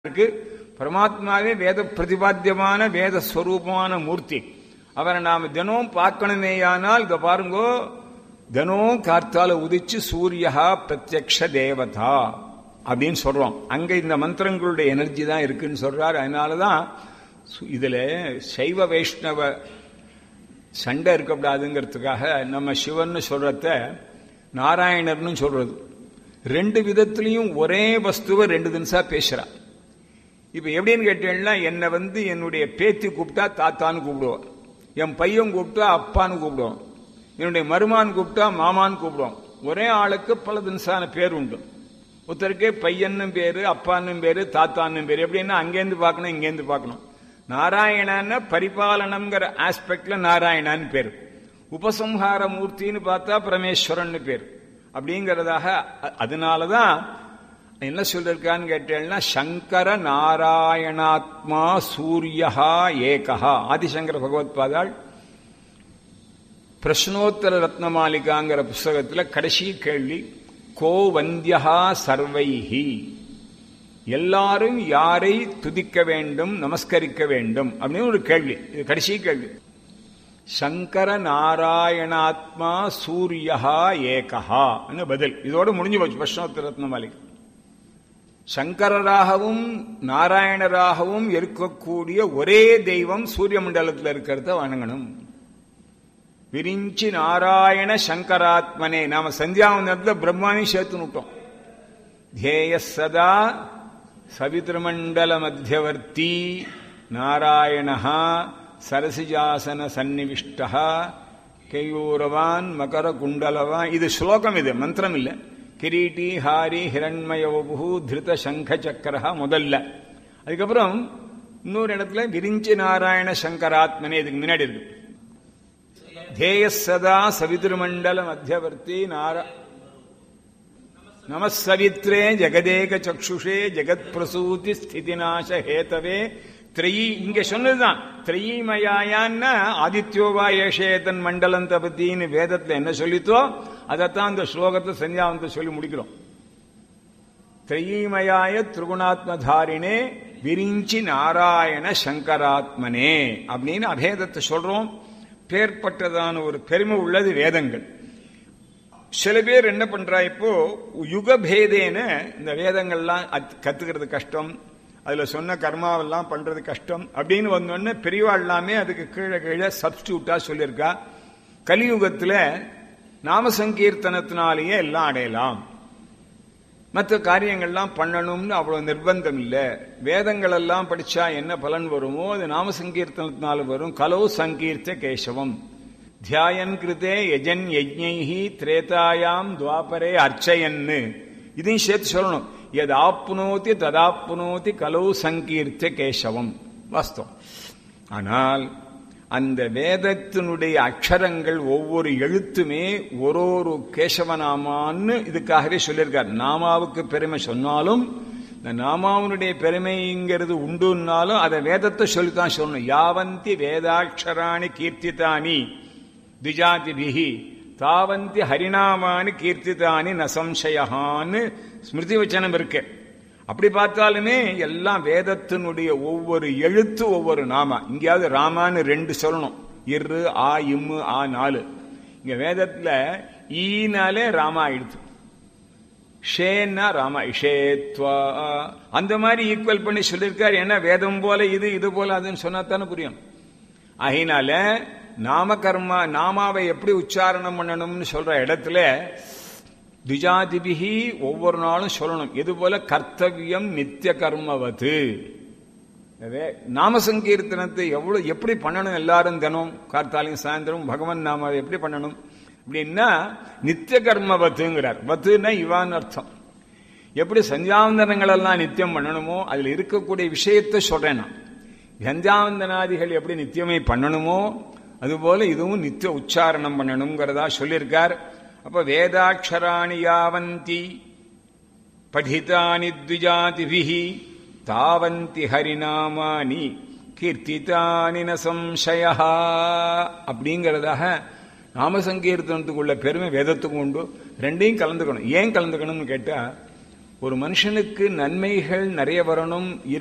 இருக்கு பரமாத்மாவே வேத பிரதிபாத்தியமான வேத ஸ்வரூபமான மூர்த்தி அவரை நாம தினம் பார்க்கணுமேயானால் இத பாருங்கோ தினம் கார்த்தால உதிச்சு சூரியஹா பிரத்யக்ஷ தேவதா அப்படின்னு சொல்றோம் அங்க இந்த மந்திரங்களுடைய எனர்ஜி தான் இருக்குன்னு சொல்றாரு அதனாலதான் சு- இதுல சைவ வைஷ்ணவ சண்டை இருக்கக்கூடாதுங்கிறதுக்காக நம்ம சிவன்னு சொல்றத நாராயணர்னு சொல்றது ரெண்டு விதத்திலையும் ஒரே வஸ்துவை ரெண்டு தினசா பேசுறா இப்ப எப்படின்னு கேட்டீங்கன்னா என்னை வந்து என்னுடைய பேத்தி கூப்பிட்டா தாத்தான்னு கூப்பிடுவோம் என் பையன் கூப்பிட்டா அப்பான்னு கூப்பிடுவோம் என்னுடைய மருமான் கூப்பிட்டா மாமான்னு கூப்பிடுவோம் ஒரே ஆளுக்கு பல தினசான பேர் உண்டு ஒருத்தருக்கு பையன்னும் பேரு அப்பான்னும் பேரு தாத்தான்னும் பேரு எப்படின்னா அங்கேருந்து பார்க்கணும் இங்கேருந்து பார்க்கணும் நாராயணன்னு பரிபாலனம்ங்கிற ஆஸ்பெக்ட்ல நாராயணான்னு பேர் உபசம்ஹார மூர்த்தின்னு பார்த்தா பரமேஸ்வரன் பேர் அப்படிங்கிறதாக அ- அதனாலதான் என்ன சொல்லிருக்கான்னு கேட்டேன்னா சங்கர நாராயணாத்மா சூரியஹா ஏகஹா ஆதிசங்கர பகவத் பாதாள் பிரஷ்னோத்தர ரத்னமாலிகாங்கிற புஸ்தகத்துல கடைசி கேள்வி கோ வந்தியஹா சர்வைஹி எல்லாரும் யாரை துதிக்க வேண்டும் நமஸ்கரிக்க வேண்டும் அப்படின்னு ஒரு கேள்வி இது கடைசி கேள்வி சங்கர நாராயணாத்மா சூரியஹா ஏகஹா பதில் இதோட முடிஞ்சு போச்சு பிரஷ்னோத்தர ரத்னமாலிகா சங்கரராகவும் நாராயணராகவும் இருக்கக்கூடிய ஒரே தெய்வம் சூரிய மண்டலத்தில் இருக்கிறத வணங்கணும் விரிஞ்சி நாராயண சங்கராத்மனே நாம சந்தியாவந்தத்துல பிரம்மாவையும் சேர்த்து விட்டோம் தேய சதா சவித்ரமண்டல மத்தியவர்த்தி நாராயண சரசிஜாசன சந்நிவிஷ்ட கேயூரவான் மகர குண்டலவான் இது ஸ்லோகம் இது மந்திரம் இல்லை கிரீட்டி ஹாரி ஹிரண்மயவபு திருத சங்க சக்கரஹா முதல்ல அதுக்கப்புறம் இன்னொரு இடத்துல விரிஞ்சி நாராயண சங்கராத்மனே இதுக்கு முன்னாடி இருக்கு தேய சதா சவிதுர்மண்டல மத்தியவர்த்தி நாரா நமசவித்ரே ஜெகதேக சக்ஷுஷே ஜெகத் பிரசூதி ஸ்திதிநாச ஹேதவே திரையி இங்க சொன்னதுதான் திரையீமயாயான்னா ஆதித்யோவா ஏஷேதன் மண்டலம் தபத்தின்னு வேதத்துல என்ன சொல்லித்தோ அதைத்தான் அந்த ஸ்லோகத்தை சந்தியாவந்த சொல்லி முடிக்கிறோம் திரையீமயாய திரிகுணாத்மதாரினே விரிஞ்சி நாராயண சங்கராத்மனே அப்படின்னு அபேதத்தை சொல்றோம் பேர்பட்டதான ஒரு பெருமை உள்ளது வேதங்கள் சில பேர் என்ன பண்றா இப்போ யுகபேதேன இந்த வேதங்கள்லாம் அத்- கத்துக்கிறது கஷ்டம் அதுல சொன்ன கர்மாவெல்லாம் பண்றது கஷ்டம் அப்படின்னு வந்தோடனே பெரியவா எல்லாமே அதுக்கு கீழே கீழே சப்ஸ்டியூட்டா சொல்லியிருக்கா கலியுகத்துல நாம சங்கீர்த்தனத்தினாலேயே எல்லாம் அடையலாம் மற்ற காரியங்கள்லாம் பண்ணணும்னு அவ்வளவு நிர்பந்தம் இல்லை வேதங்கள் எல்லாம் படிச்சா என்ன பலன் வருமோ அது நாம சங்கீர்த்தனத்தினால வரும் கலோ சங்கீர்த்த கேசவம் தியாயன் கிருதே யஜன் யஜ்ஞைஹி திரேதாயாம் துவாபரே அர்ச்சயன்னு இதையும் சேர்த்து சொல்லணும் எது ஆப்னோதி ததாப்னோதி கலோ சங்கீர்த்த கேசவம் வாஸ்தவம் ஆனால் அந்த வேதத்தினுடைய அக்ஷரங்கள் ஒவ்வொரு எழுத்துமே ஒரு ஒரு கேசவநாமான்னு இதுக்காகவே சொல்லியிருக்கார் நாமாவுக்கு பெருமை சொன்னாலும் இந்த நாமாவினுடைய பெருமைங்கிறது உண்டுன்னாலும் அதை வேதத்தை சொல்லித்தான் சொல்லணும் யாவந்தி வேதாட்சராணி கீர்த்திதானி திஜாதிபிஹி தாவந்தி ஹரிநாமானி கீர்த்திதானி நசம்சயான்னு ஸ்மிருதி வச்சனம் இருக்கு அப்படி பார்த்தாலுமே எல்லாம் வேதத்தினுடைய ஒவ்வொரு எழுத்து ஒவ்வொரு நாமா இங்கேயாவது ராமான்னு ரெண்டு சொல்லணும் இரு ஆ இம்மு ஆ நாலு இங்க வேதத்துல ஈனாலே ராமா ஆயிடுது ஷேன்னா ராமா இஷேத்வா அந்த மாதிரி ஈக்குவல் பண்ணி சொல்லியிருக்காரு ஏன்னா வேதம் போல இது இது போல அதுன்னு சொன்னா தானே புரியும் ஆகையினால நாம கர்மா நாமாவை எப்படி உச்சாரணம் பண்ணணும்னு சொல்ற இடத்துல துஜாதிபிகி ஒவ்வொரு நாளும் சொல்லணும் இது போல கர்த்தவியம் நித்திய கர்மவது எனவே நாம சங்கீர்த்தனத்தை எவ்வளவு எப்படி பண்ணணும் எல்லாரும் தினம் கார்த்தாலையும் சாயந்தரம் பகவான் நாமாவை எப்படி பண்ணணும் அப்படின்னா நித்திய கர்ம வத்துங்கிறார் வத்துன்னா இவான்னு அர்த்தம் எப்படி சந்தியாவந்தனங்கள் எல்லாம் நித்தியம் பண்ணணுமோ அதுல இருக்கக்கூடிய விஷயத்தை சொல்றேன் நான் சந்தியாவந்தனாதிகள் எப்படி நித்தியமே பண்ணணுமோ அதுபோல இதுவும் நித்திய உச்சாரணம் பண்ணணுங்கிறதா சொல்லியிருக்கார் அப்ப வேதாட்சராணி யாவந்தி படிதானி த்விஜாதிபிஹி தாவந்தி ஹரிநாமானி கீர்த்திதானி ந சம்சய அப்படிங்கிறதாக நாம சங்கீர்த்தனத்துக்குள்ள பெருமை வேதத்துக்கும் உண்டு ரெண்டையும் கலந்துக்கணும் ஏன் கலந்துக்கணும்னு கேட்டா ஒரு மனுஷனுக்கு நன்மைகள் நிறைய வரணும்